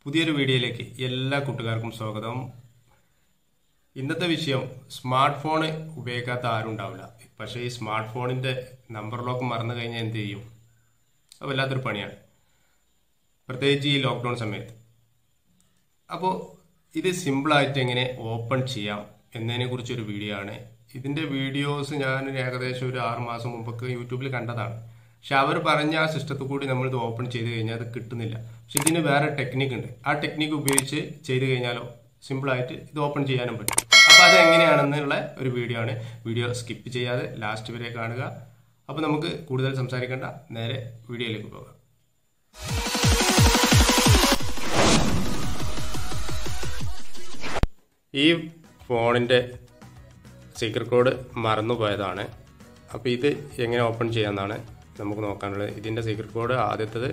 പുതിയൊരു വീഡിയോയിലേക്ക് എല്ലാ കൂട്ടുകാർക്കും സ്വാഗതം ഇന്നത്തെ വിഷയം സ്മാർട്ട് ഫോൺ ഉപയോഗിക്കാത്ത ആരും ഉണ്ടാവില്ല പക്ഷേ ഈ സ്മാർട്ട് ഫോണിന്റെ നമ്പർ ലോക്ക് മറന്നു കഴിഞ്ഞാൽ എന്ത് ചെയ്യും അത് വല്ലാത്തൊരു പണിയാണ് പ്രത്യേകിച്ച് ഈ ലോക്ക്ഡൗൺ സമയത്ത് അപ്പോൾ ഇത് സിമ്പിളായിട്ട് എങ്ങനെ ഓപ്പൺ ചെയ്യാം എന്നതിനെ കുറിച്ചൊരു വീഡിയോ ആണ് ഇതിന്റെ വീഡിയോസ് ഞാൻ ഏകദേശം ഒരു ആറ് മാസം മുമ്പൊക്കെ യൂട്യൂബിൽ കണ്ടതാണ് പക്ഷെ അവർ പറഞ്ഞ ആ സിസ്റ്റത്തിൽ കൂടി നമ്മൾ ഇത് ഓപ്പൺ ചെയ്ത് കഴിഞ്ഞാൽ അത് കിട്ടുന്നില്ല പക്ഷെ ഇതിന് വേറെ ടെക്നിക്ക് ഉണ്ട് ആ ടെക്നിക്ക് ഉപയോഗിച്ച് ചെയ്ത് കഴിഞ്ഞാലോ സിമ്പിളായിട്ട് ഇത് ഓപ്പൺ ചെയ്യാനും പറ്റും അപ്പോൾ അത് എങ്ങനെയാണെന്നുള്ള ഒരു വീഡിയോ ആണ് വീഡിയോ സ്കിപ്പ് ചെയ്യാതെ ലാസ്റ്റ് വരെ കാണുക അപ്പോൾ നമുക്ക് കൂടുതൽ സംസാരിക്കേണ്ട നേരെ വീഡിയോയിലേക്ക് പോകാം ഈ ഫോണിൻ്റെ സീക്രട്ട് കോഡ് മറന്നു പോയതാണ് അപ്പോൾ ഇത് എങ്ങനെ ഓപ്പൺ ചെയ്യാമെന്നാണ് നമുക്ക് നോക്കാനുള്ളത് ഇതിൻ്റെ സീക്രട്ട് കോഡ് ആദ്യത്തത്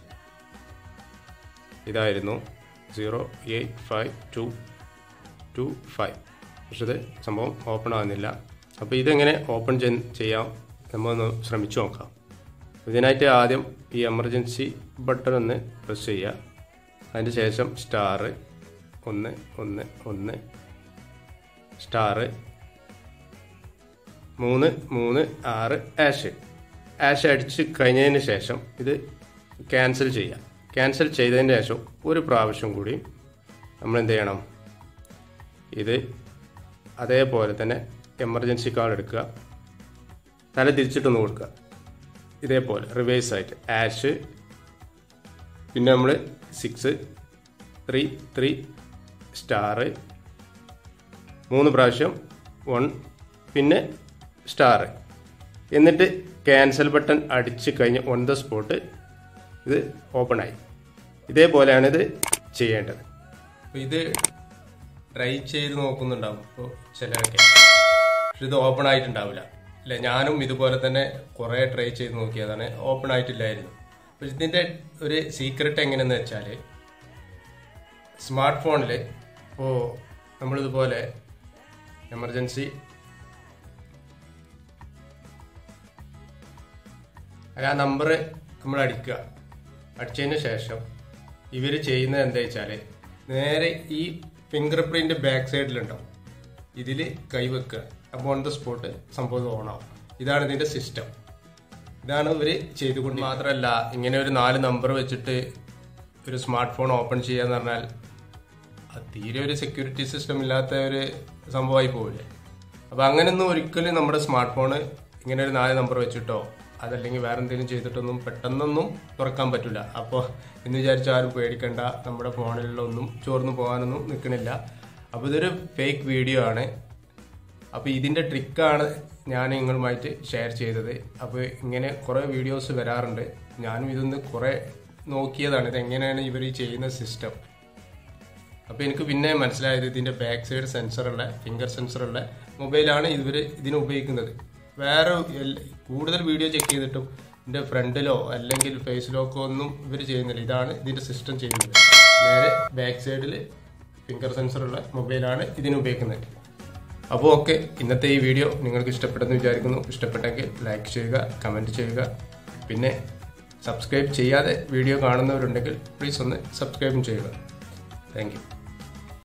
ഇതായിരുന്നു zero eight five two two five പക്ഷെ ഇത് സംഭവം ഓപ്പൺ ആകുന്നില്ല അപ്പോൾ ഇതെങ്ങനെ ഓപ്പൺ ചെയ്യാം നമ്മളൊന്ന് ശ്രമിച്ചു നോക്കാം ഇതിനായിട്ട് ആദ്യം ഈ എമർജൻസി ബട്ടൺ ഒന്ന് പ്രസ് ചെയ്യുക അതിന് ശേഷം സ്റ്റാർ ഒന്ന് ഒന്ന് ഒന്ന് സ്റ്റാർ മൂന്ന് മൂന്ന് ആറ് ആഷ് ആഷ് അടിച്ച് കഴിഞ്ഞതിന് ശേഷം ഇത് ക്യാൻസൽ ചെയ്യാം ക്യാൻസൽ ചെയ്തതിന് ശേഷം ഒരു പ്രാവശ്യം കൂടി നമ്മൾ എന്ത് ചെയ്യണം ഇത് അതേപോലെ തന്നെ എമർജൻസി കാർഡ് എടുക്കുക തല തിരിച്ചിട്ടൊന്ന് കൊടുക്കുക ഇതേപോലെ റിവേഴ്സ് ആയിട്ട് ആഷ് പിന്നെ നമ്മൾ സിക്സ് ത്രീ ത്രീ സ്റ്റാർ മൂന്ന് പ്രാവശ്യം വൺ പിന്നെ സ്റ്റാർ എന്നിട്ട് ക്യാൻസൽ ബട്ടൺ അടിച്ച് കഴിഞ്ഞ് ഓൺ ദ സ്പോട്ട് ഇത് ഓപ്പൺ ആയി ഇതേപോലെയാണ് ഇത് ചെയ്യേണ്ടത് അപ്പോൾ ഇത് ട്രൈ ചെയ്ത് നോക്കുന്നുണ്ടാവും ഇപ്പോൾ ചിലരൊക്കെ പക്ഷെ ഇത് ഓപ്പൺ ആയിട്ടുണ്ടാവില്ല അല്ല ഞാനും ഇതുപോലെ തന്നെ കുറേ ട്രൈ ചെയ്ത് നോക്കിയതാണ് ഓപ്പൺ ആയിട്ടില്ലായിരുന്നു അപ്പോൾ ഇതിൻ്റെ ഒരു സീക്രട്ട് എങ്ങനെയെന്ന് വെച്ചാൽ സ്മാർട്ട് ഫോണിൽ ഇപ്പോൾ നമ്മളിതുപോലെ എമർജൻസി ആ നമ്പർ നമ്മൾ അടിക്കുക അടിച്ചതിന് ശേഷം ഇവർ ചെയ്യുന്നത് എന്താ വെച്ചാൽ നേരെ ഈ ഫിംഗർ പ്രിന്റ് ബാക്ക് സൈഡിലുണ്ടാവും ഇതിൽ കൈവെക്കുക അപ്പോൾ ഓൺ ദ സ്പോട്ട് സംഭവം ഓണാവും ഇതാണ് ഇതിന്റെ സിസ്റ്റം ഇതാണ് ഇവർ ചെയ്തുകൊണ്ട് മാത്രമല്ല ഇങ്ങനെ ഒരു നാല് നമ്പർ വെച്ചിട്ട് ഒരു സ്മാർട്ട് ഫോൺ ഓപ്പൺ ചെയ്യാന്ന് പറഞ്ഞാൽ അത് തീരെ ഒരു സെക്യൂരിറ്റി സിസ്റ്റം ഇല്ലാത്ത ഒരു സംഭവമായി പോവില്ലേ അപ്പോൾ അങ്ങനെയൊന്നും ഒരിക്കലും നമ്മുടെ സ്മാർട്ട് ഫോൺ ഇങ്ങനെ ഒരു നാല് നമ്പർ വെച്ചിട്ടോ അതല്ലെങ്കിൽ വേറെ എന്തെങ്കിലും ചെയ്തിട്ടൊന്നും പെട്ടെന്നൊന്നും തുറക്കാൻ പറ്റില്ല അപ്പോൾ എന്ന് വിചാരിച്ച ആരും പേടിക്കണ്ട നമ്മുടെ ഫോണിലൊന്നും ചോർന്നു പോകാനൊന്നും നിൽക്കണില്ല അപ്പോൾ ഇതൊരു ഫേക്ക് വീഡിയോ ആണ് അപ്പോൾ ഇതിൻ്റെ ട്രിക്കാണ് ഞാൻ നിങ്ങളുമായിട്ട് ഷെയർ ചെയ്തത് അപ്പോൾ ഇങ്ങനെ കുറേ വീഡിയോസ് വരാറുണ്ട് ഞാനും ഇതൊന്ന് കുറേ നോക്കിയതാണ് ഇത് എങ്ങനെയാണ് ഇവർ ചെയ്യുന്ന സിസ്റ്റം അപ്പോൾ എനിക്ക് പിന്നെ മനസ്സിലായത് ഇതിൻ്റെ ബാക്ക് സൈഡ് സെൻസറുള്ള ഫിംഗർ സെൻസറുള്ള മൊബൈലാണ് ഇവർ ഇതിന് ഉപയോഗിക്കുന്നത് വേറെ കൂടുതൽ വീഡിയോ ചെക്ക് ചെയ്തിട്ടും ഇതിൻ്റെ ഫ്രണ്ടിലോ അല്ലെങ്കിൽ ഫേസിലോക്കോ ഒന്നും ഇവർ ചെയ്യുന്നില്ല ഇതാണ് ഇതിൻ്റെ സിസ്റ്റം ചെയ്യുന്നത് നേരെ ബാക്ക് സൈഡിൽ ഫിംഗർ സെൻസറുള്ള മൊബൈലാണ് ഇതിന് ഉപയോഗിക്കുന്നത് അപ്പോൾ ഓക്കെ ഇന്നത്തെ ഈ വീഡിയോ നിങ്ങൾക്ക് ഇഷ്ടപ്പെട്ടെന്ന് വിചാരിക്കുന്നു ഇഷ്ടപ്പെട്ടെങ്കിൽ ലൈക്ക് ചെയ്യുക കമൻറ്റ് ചെയ്യുക പിന്നെ സബ്സ്ക്രൈബ് ചെയ്യാതെ വീഡിയോ കാണുന്നവരുണ്ടെങ്കിൽ പ്ലീസ് ഒന്ന് സബ്സ്ക്രൈബും ചെയ്യുക താങ്ക് യു